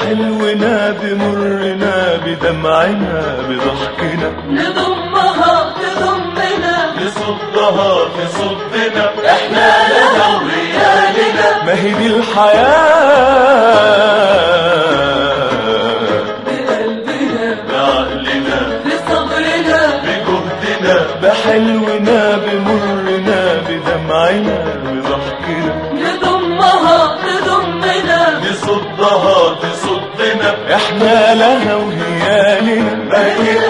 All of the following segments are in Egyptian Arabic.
بحلونا بمرنا بدمعنا بضحكنا نضمها تضمنا نصدها تصدنا احنا لها وريالنا ما هي دي الحياة بقلبنا بعقلنا بصبرنا بجهدنا بحلونا بمرنا بدمعنا بضحكنا نضمها تضمنا نصدها تصدنا احنا لها وهي لنا ما هي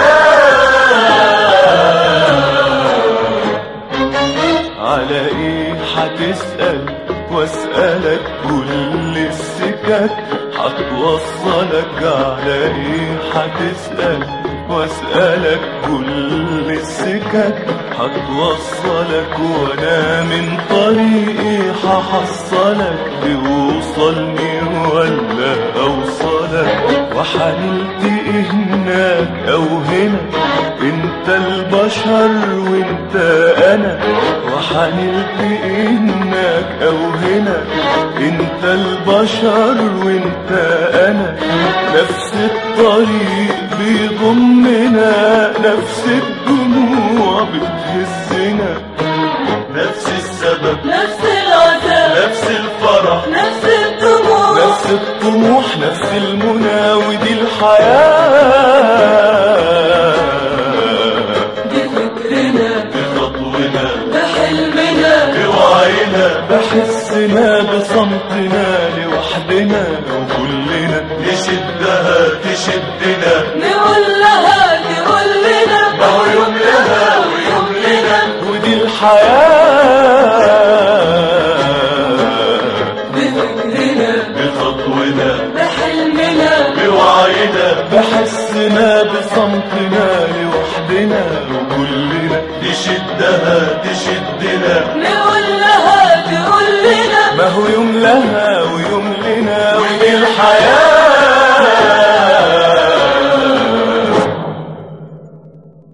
الحياة على ايه هتسأل واسألك كل السكك هتوصلك على ايه هتسأل واسألك كل السكك هتوصلك وانا من طريقي هحصلك توصلني ولا اوصلك وحنلتقي هناك او هنا انت البشر وانت انا وحنلتقي هناك او هنا انت البشر وانت انا نفس الطريق بيضمنا نفس الدموع بتهزنا نفس السبب نفس العذاب نفس الفرح نفس الدموع نفس الطموح نفس المنى ودي الحياة بفكرنا بخطونا بحلمنا بوعينا بحسنا بصمتنا لوحدنا وكلنا نشدها تشدنا نقول لها تقول لنا ما هو يوم لها ويوم لنا ودي الحياة بفكرنا بخطونا بحلمنا بوعينا بحسنا بصمتنا لوحدنا وكلنا نشدها تشدنا نقول لها تقول لنا ما هو يوم لها